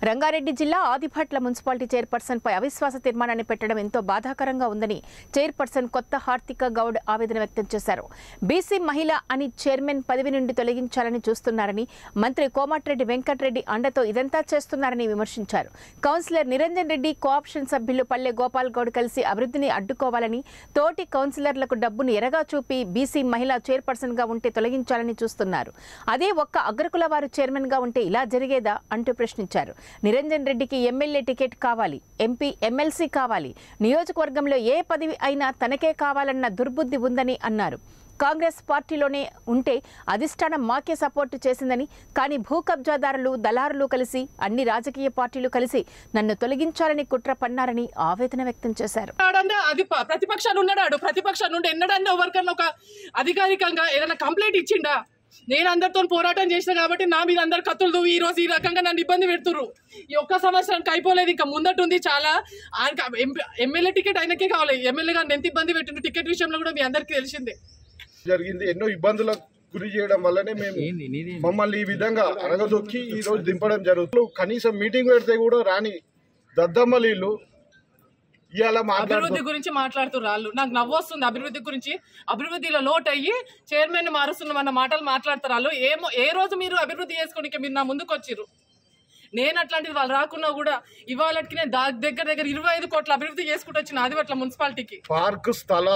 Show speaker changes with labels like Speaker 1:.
Speaker 1: రంగారెడ్డి జిల్లా Adibhatla municipality chairperson పై అవిశ్వాస తీర్మానాన్ని పెట్టడం ఎంతో బాధాకరంగా ఉందని చైర్పర్సన్ కొత్త హార్తిక గౌడ్ ఆవేదన వ్యక్తం చేశారు బీసీ మహిళ అని చైర్మన్ పదవి నుండి తొలగించాలని చూస్తున్నారని మంత్రి కోమటిరెడ్డి వెంకటరెడ్డి అండతో ఇదంతా చేస్తున్నారని విమర్శించారు కౌన్సిలర్ నిరంజన్ రెడ్డి కోఆప్షన్ సభ్యులు పల్లె గోపాల్ గౌడ్ కలిసి అభివృద్ధిని అడ్డుకోవాలని తోటి కౌన్సిలర్లకు డబ్బును ఎరగా చూపి బీసీ మహిళా చైర్పర్సన్ గా ఉంటే తొలగించాలని చూస్తున్నారు అదే ఒక్క అగ్రకుల వారు చైర్మన్ గా ఉంటే ఇలా జరిగేదా అంటూ ప్రశ్నించారు నిరంజన్ రెడ్డికి ఎమ్మెల్యే టికెట్ కావాలి ఎంపీ ఎమ్మెల్సీ కావాలి నియోజకవర్గంలో ఏ పదవి అయినా తనకే కావాలన్న దుర్బుద్ధి ఉందని అన్నారు కాంగ్రెస్ పార్టీలోనే ఉంటే అధిష్టానం మాకే సపోర్టు చేసిందని కానీ భూ కబ్జాదారులు దళారులు కలిసి అన్ని రాజకీయ పార్టీలు కలిసి నన్ను తొలగించాలని కుట్ర పన్నారని ఆవేదన వ్యక్తం చేశారు
Speaker 2: ఉన్నాడన్నా అది ప- ప్రతిపక్షాలు ఉన్నాడు ప్రతిపక్షాలు నుండి ఎన్నడన్నా ఎవరికన్నా ఒక అధికారికంగా ఏదైనా కంప్లైంట్ ఇచ్చిండా నేను అందరితో పోరాటం చేసిన కాబట్టి నా మీద అందరు కత్తులు దువ్వి ఈ రోజు ఈ రకంగా నన్ను ఇబ్బంది పెడుతుర్రు ఈ ఒక్క సంవత్సరానికి అయిపోలేదు ఇంకా ముందట ఉంది చాలా ఆయనకి ఎం- ఎమ్మెల్యే టికెట్ ఆయనకే కావాలి ఎమ్మెల్యే గారిని ఎంత ఇబ్బంది పెట్టిండు టికెట్ విషయంలో కూడా మీ అందరికీ తెలిసిందే
Speaker 3: జరిగింది ఎన్నో ఇబ్బందులకు గురి చేయడం వల్లనే మేము మమ్మల్ని ఈ విధంగా అడగదొక్కి ఈ రోజు దింపడం జరుగుతుంది కనీసం మీటింగ్ పెడితే కూడా రాని దద్దమ్మలీళ్ళు ఇవాళ మాట్లాడుతూ
Speaker 2: అభివృద్ధి గురించి మాట్లాడుతున్నారు వాళ్ళు నాకు నవ్వు వస్తుంది అభివృద్ధి గురించి అభివృద్ధిలో లోటు అయ్యి చైర్మన్ మారుస్తున్నాం అన్న మాటలు మాట్లాడతారు వాళ్ళు ఏమో ఏ రోజు మీరు అభివృద్ధి చేసుకోనికి మీరు నా ముందుకు వచ్చిర్రు నేను అట్లాంటిది వాళ్ళు రాకున్నా కూడా ఇవాళకి నేను దా- దగ్గర దగ్గర ఇరవై ఐదు కోట్ల అభివృద్ధి చేసుకుంటూ వచ్చిన ఆదివట్ల మున్సిపాలిటీకి
Speaker 3: పార్క్ స్థల